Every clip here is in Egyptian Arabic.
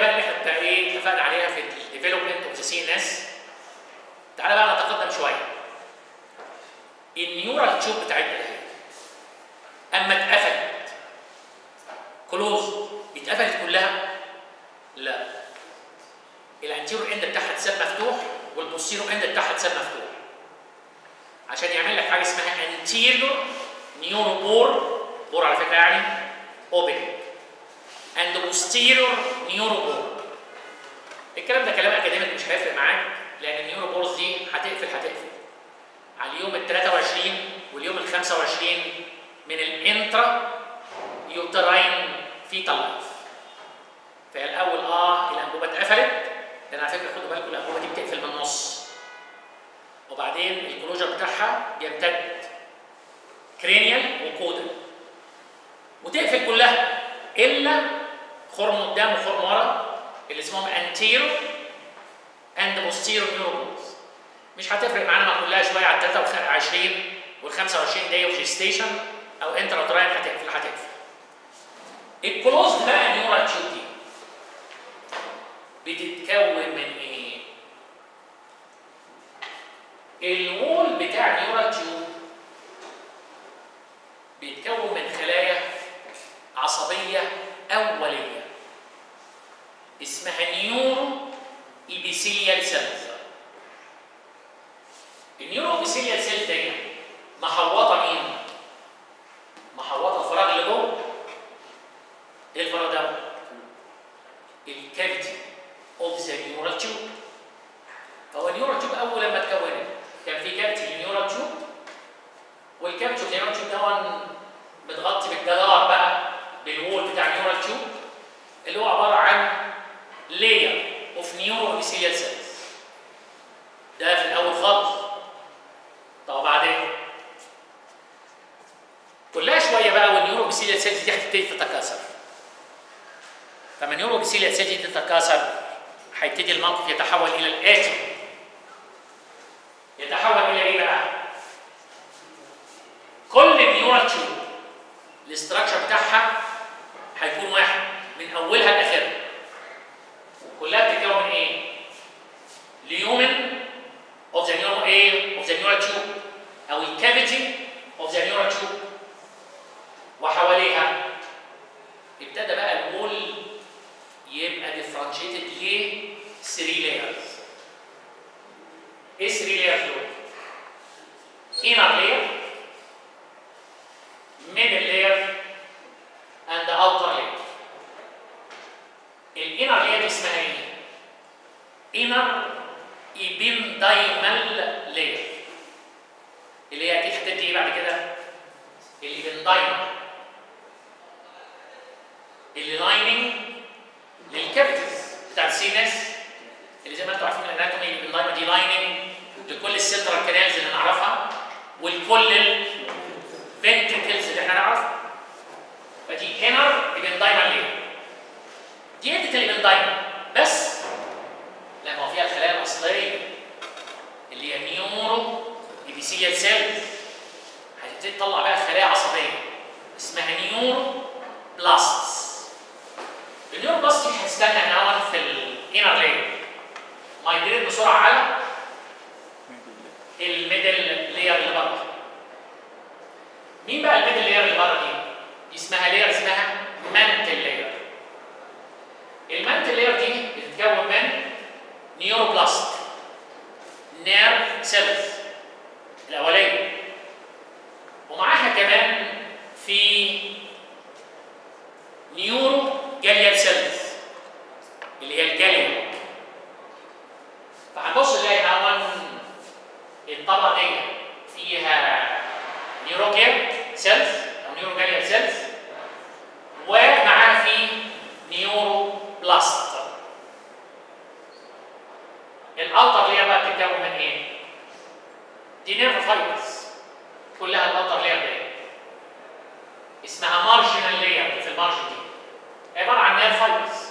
بقى اللي احنا بتاع ايه اتفقنا عليها في الديفلوبمنت اوف ذا سي ان اس تعالى بقى نتقدم شويه النيورال تيوب بتاعتنا دي اما اتقفلت كلوز اتقفلت كلها لا الانتيرور اند بتاعها اتساب مفتوح والبوستيرور اند بتاعها اتساب مفتوح عشان يعمل لك حاجه اسمها انتيريور نيورو بور بور على فكره يعني اوبن اند بوستيرور نيورو بور الكلام ده كلام اكاديميك مش هيفرق معاك لان النيورو بورز دي هتقفل هتقفل على اليوم ال 23 واليوم ال 25 من الانترا يوتراين فيتال لايف فهي الاول اه الانبوبه اتقفلت لان على فكره خدوا بالكم الانبوبه دي بتقفل من النص وبعدين الكلوجر بتاعها بيمتد كرينيال وكودل وتقفل كلها الا خرم قدام وخرم ورا اللي اسمهم انتيرو اند بوستيرو نيوروبولز مش هتفرق معانا مع كلها شويه على 23 وال 25 دقيقه اوف جيستيشن او انترا هتقفل هتقفل الكلوز بقى نيورال تيوب دي بتتكون من ايه؟ الوول بتاع النيورال تيوب بيتكون من خلايا عصبيه اوليه اسمها نيورو ايبيثيليال سيلز النيورو ايبيثيليال سيل دي محوطه مين؟ محوطه الفراغ اللي جوه ايه الفراغ ده؟ الكافيتي اوف ذا نيورال تيوب فهو النيورال تيوب اول لما اتكونت كان في كافيتي للنيورال تيوب والكافيتي اوف النيورال تيوب ده متغطي بالجدار بقى بالوول بتاع النيورال تيوب اللي هو عباره عن لاير اوف نيورو ابيثيليال سيلز ده في الاول خالص طب وبعدين كلها شويه بقى والنيورو ابيثيليال سيلز دي هتبتدي تتكاثر فما النيورو ابيثيليال سيلز دي تتكاثر هيبتدي الموقف يتحول الى الاتي يتحول الى ايه بقى؟ كل النيورال تيوب الاستراكشر بتاعها هيكون واحد من اولها لاخرها كلها بتتكون من ايه؟ ليومن اوف ذا نيورال ايه؟ اوف ذا نيورال تيوب او الكافيتي اوف ذا نيورال تيوب وحواليها ابتدى بقى الوول يبقى ديفرنشيتد ل 3 لايرز ايه 3 لايرز دول؟ inner layer middle layer and the outer layer الانر layer دي اسمها ايه؟ inner ependymal layer اللي هي دي هتدي ايه بعد كده؟ الايبندايمال اللي لايننج للكافيتيز بتاع السي ان اس اللي زي ما انتم عارفين الاناتومي الايبندايمال دي لايننج لكل السنترال كانالز اللي نعرفها ولكل الفنتركلز اللي احنا نعرفها فدي انر ايبندايمال ليه دي ادت الايبندايمال بس لا ما هو فيها الخلايا الاصليه اللي هي نيورو ايبيثيليال سيلز هتبتدي تطلع بقى خلايا عصبيه اسمها نيورو بلاستس النيورو بلاست مش هتستنى ان هو في الانر لاير مايجريت بسرعه على الميدل لاير اللي بره مين بقى الميدل لاير اللي بره دي؟ دي اسمها لاير اسمها مانتل لاير المانتل لاير دي بتتكون من نيوروبلاست نيرف سيلز الاوليه ومعاها كمان في نيورو جاليال سيلز اللي هي الجاليا فهنبص نلاقي هون الطبقه دي فيها نيوروجيال سيلز او نيوروجاليال سيلز ومعاها في نيورو بلاست الاوتر لير بقى بتتكون من ايه؟ دي نيرف فايبرز كلها الاوتر لير دي اسمها مارجنال لير في المارجن دي عباره عن نيرف فايبرز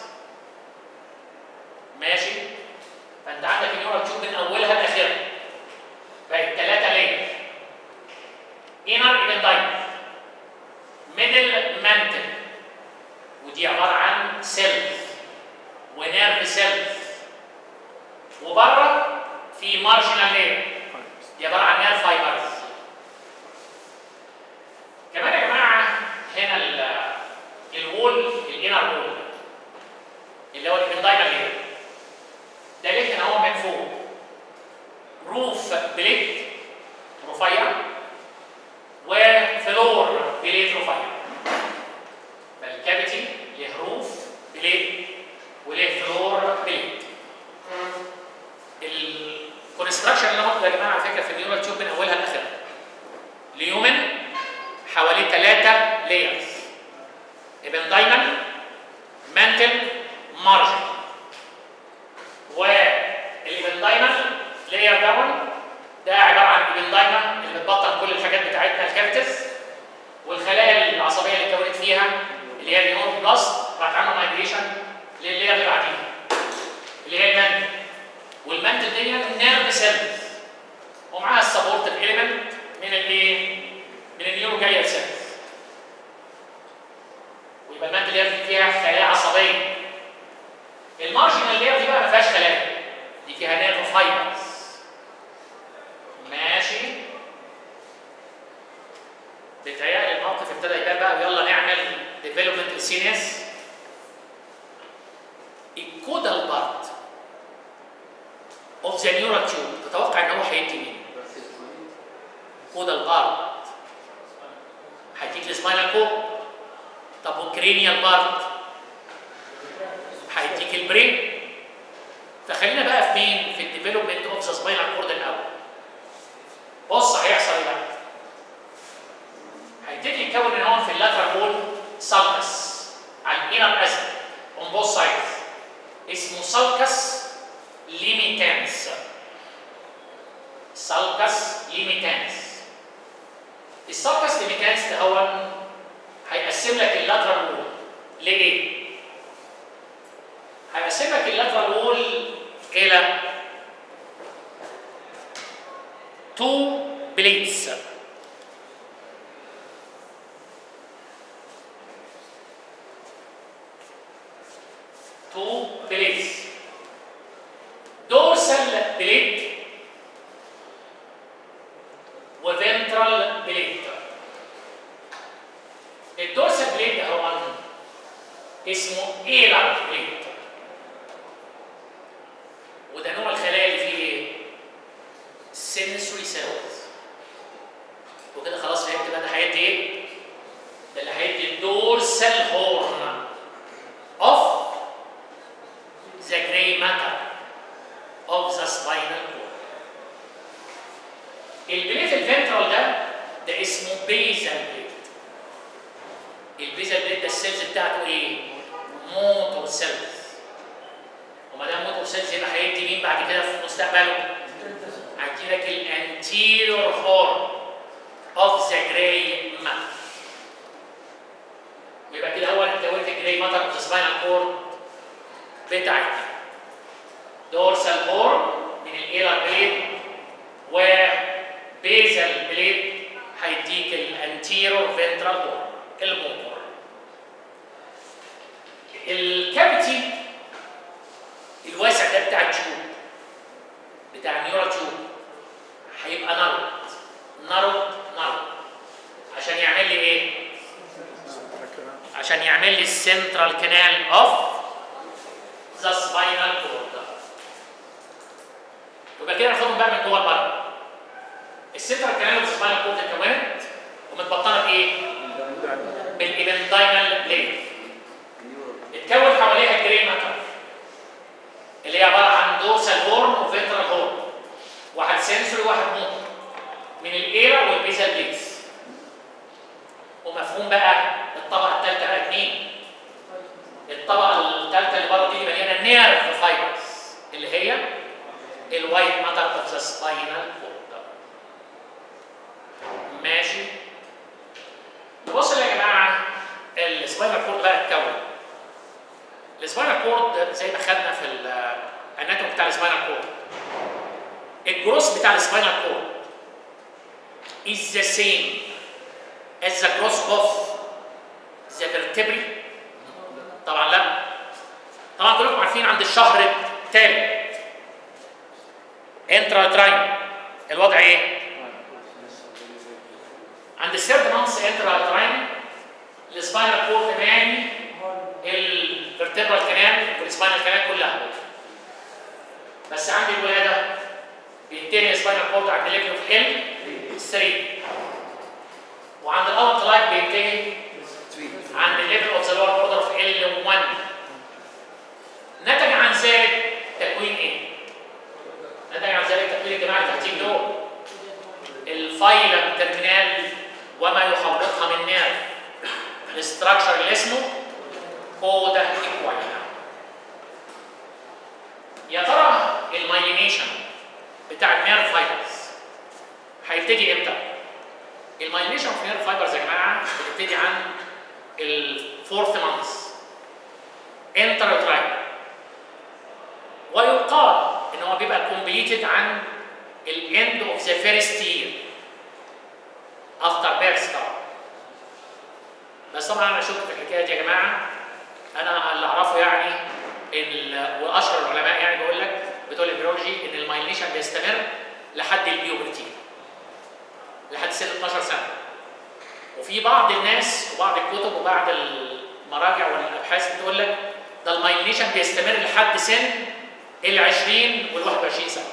ماشي فانت عندك النيورال تيوب من اولها لاخرها بقت ثلاثه لير انر ايبندايم ميدل مانتل ودي عباره عن سيلز المارجنال لاير دي عباره عن نير فايبرز كمان يا جماعه هنا ال- الوول الانر وول اللي هو الابندايمال لاير ده ليه هنا هو من فوق روف بليت رفيع وفلور بليت رفيع فالكافيتي له روف بليت وله فلور بليت الكونستراكشن اللي انا قلته يا جماعه على فكره في النيورال تيوب من اولها لاخرها ليومن حوالي ثلاثه لايرز ابندايمال مانتل مارجن والابندايمال لاير داون ده عباره عن ابندايما اللي بتبطن كل الحاجات بتاعتنا الكافيتس والخلايا العصبيه اللي اتكونت فيها اللي هي النيورون بلاست راح تعمل مايجريشن لللاير اللي بعديها اللي هي المانتل والمانتل دي نيرف سيلز ومعاها السبورتيف اليمنت من الايه؟ من النيورو جايه سيلز ويبقى المانتل لاير دي فيها خلايا عصبيه المارجنال لاير دي بقى ما فيهاش خلايا دي فيها نيرف فايبرز ماشي بيتهيألي الموقف ابتدى يبان بقى ويلا نعمل ديفلوبمنت للسينيس الكودال بارت اوف ذا نيورال تيوب تتوقع ان هو هيدي مين؟ كودال بارت هيديك السباينال كورد طب والكرينيال بارت هيديك البرين فخلينا بقى في مين؟ في الديفلوبمنت اوف ذا سباينال كورد الاول بص هيحصل ايه بقى؟ هيبتدي يتكون ان هو في اللاترال وول سالكس على الانر اسد اون بوث سايدز اسمه سالكس ليميتانس سالكس ليميتانس السالكس ليميتانس ده هو هيقسم لك اللاترال وول لايه؟ هيقسم لك اللاترال وول الى تو بليتس تو بليتس دورسال بليت وفنترال بليت الدورسال بليت ده هو اسمه ايلر بليت وده نوع الخلايا اللي فيه ايه؟ sensory cells وكده خلاص فهمت بقى ده هيدي ايه؟ ده اللي هيدي الدورسال هورن of the gray matter of the spinal cord. البليت الفنترال ده ده اسمه بيزال بليت. البيزال بليت ده السيلز بتاعته ايه؟ موتور سيلز. وما دام موتور سيلز يبقى هيدي مين بعد كده في مستقبله؟ هيدي لك الانتيريور هورن اوف ذا جراي ماتر. ويبقى كده اول انت قلت الجراي ماتر اوف ذا سباينال كورد بتاعتنا. دورسال هورن من الايلر بليد وبيزال بليد هيديك الانتيرور فنترال هورن الموتور الكافيتي الواسع ده بتاع التيوب بتاع النيورال تيوب هيبقى نارود نارود نارود عشان يعمل لي ايه؟ عشان يعمل لي السنترال كانال اوف ذا سباينال كورد يبقى كده ناخدهم بقى من جوه لبره السنترال كانال اوف ذا سباينال كورد اتكونت ومتبطنه بايه؟ بالابندايمال لاير اتكون حواليها الجري ماتر اللي هي عباره عن دورسال هورن وفنترال هورن واحد سنسوري وواحد موتور من الايرا والبيزال بليتس ومفهوم بقى الطبقه الثالثه بقت مين؟ الطبقه الثالثه اللي بره دي مليانه نيرف فايبرز اللي هي الوايت ماتر اوف ذا سباينال كورد ماشي نبص يا جماعه السباينال كورد بقى اتكون السباينال كورد زي ما خدنا في الاناتوم بتاع السباينال كورد الجروس بتاع السباينال كورد is the same as the growth of the vertebrae طبعا لا طبعا كلكم عارفين عند الشهر الثالث انترا تراين الوضع ايه؟ عند الثيرد مانث انترا تراين السباينال كورد نامي الفرتبرال كانال والسباينال كانال كلها بس عند الولاده بينتهي السباينال كورد عند ليفل اوف ال 3 وعند الاوت لايف بينتهي عند الليفل اوف ذا لور اوردر اوف ال 1 نتج عن ذلك تكوين ايه؟ نتج عن ذلك تكوين الجماعه اللي تحتيك دول الفايلم ترمينال وما يحوطها من نيرف الاستراكشر اللي اسمه كودا ايكواينا يا ترى المايلينيشن بتاع النيرف فايبرز هيبتدي امتى؟ المايلينيشن في النيرف فايبرز يا جماعه بتبتدي عن الفورث مانث انترترايب ويقال ان هو بيبقى كومبليتد عن الاند اوف ذا فيرست يير افتر بيرث طبعا بس طبعا انا اشك في الحكايه دي يا جماعه انا اللي اعرفه يعني ان واشهر العلماء يعني بيقول لك بتوع البيولوجي ان المايلينيشن بيستمر لحد البيوبرتي لحد سن 12 سنه وفي بعض الناس وبعض الكتب وبعض المراجع والابحاث بتقول لك ده المايلينيشن بيستمر لحد سن ال 20 وال 21 سنه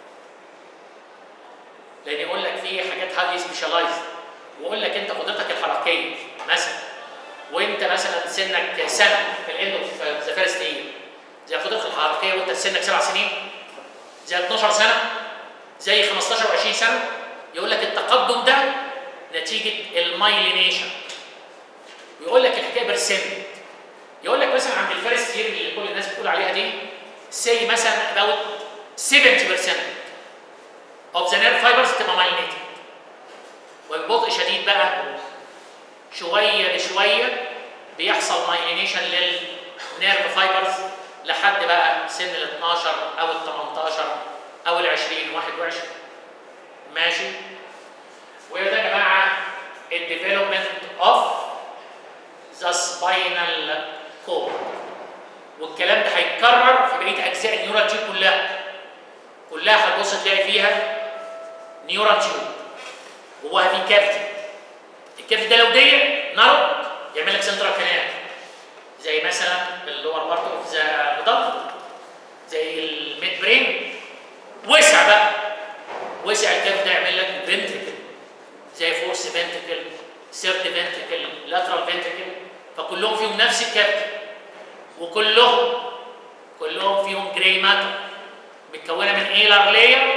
لان يقول لك في حاجات هاي سبيشالايزد ويقول لك انت قدرتك الحركيه مثلا وانت مثلا سنك سنه في الاند اوف ذا فيرست يير زي قدرتك الحركيه وانت سنك سبع سنين زي 12 سنه زي 15 و20 سنه يقول لك التقدم ده نتيجه المايلينيشن ويقول لك الحكايه برسنت يقول لك مثلا عند الفيرست يير اللي كل الناس بتقول عليها دي سي مثلا about 70% of the nerve fibers تبقى myelinated وببطء شديد بقى شويه بشويه بيحصل مايلينيشن للنيرف فايبرز لحد بقى سن ال 12 او ال 18 او ال 20 21 ماشي وده يا جماعه الديفلوبمنت اوف ذا سباينال كورد والكلام ده هيتكرر في بقيه اجزاء النيورال تيوب كلها كلها هتبص تلاقي فيها نيورال تيوب جواها في كافيتي الكافيتي ده لو ضيق نرد يعمل لك سنترال كانال زي مثلا اللور بارت اوف ذا مدبر زي الميد برين وسع بقى وسع الكافيتي ده يعمل لك فنتركل زي فورس فنتركل سيرد فنتركل لاترال فنتركل فكلهم فيهم نفس الكافيتي وكلهم كلهم فيهم جراي ماتر متكونه من ايلر لاير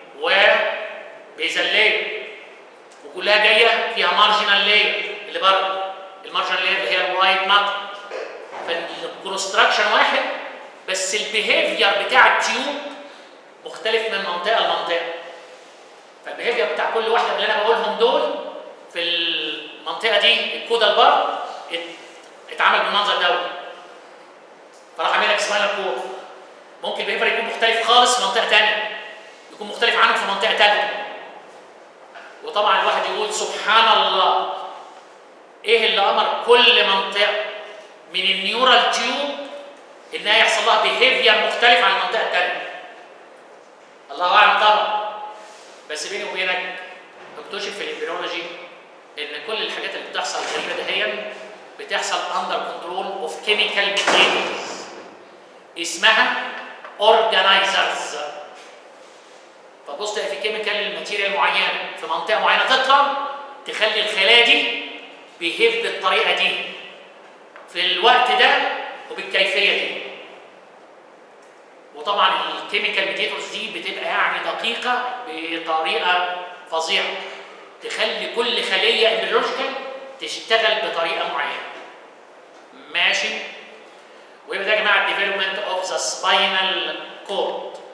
وبيزل لاير وكلها جايه فيها مارجنال لاير اللي بره المارجنال لاير اللي هي الوايت ماتر فالكونستراكشن واحد بس البيهيفير بتاع التيوب مختلف من منطقه لمنطقه فالبيهيفير بتاع كل واحده من اللي انا بقولهم دول في المنطقه دي الكودا البار اتعمل بالمنظر دوت فراح عامل لك سباينال كورد ممكن البيهيفير يكون مختلف خالص في منطقه ثانيه يكون مختلف عنه في منطقه ثالثه وطبعا الواحد يقول سبحان الله ايه اللي امر كل منطقه من النيورال تيوب انها يحصل لها بيهيفير مختلف عن المنطقه الثانيه الله اعلم طبعا بس بيني وبينك اكتشف في الامبريولوجي ان كل الحاجات اللي بتحصل غريبه دهيا بتحصل اندر كنترول اوف كيميكال ميديتورز اسمها اورجانيزرز فبص تلاقي في كيميكال ماتيريال معينه في منطقه معينه تطلع تخلي الخلايا دي بيهيف بالطريقه دي في الوقت ده وبالكيفيه دي وطبعا الكيميكال ميديتورز دي بتبقى يعني دقيقه بطريقه فظيعه تخلي كل خليه امبريولوجيكال تشتغل بطريقه معينه ماشي ويبقى ده يا جماعه الديفلوبمنت اوف ذا سباينال كورد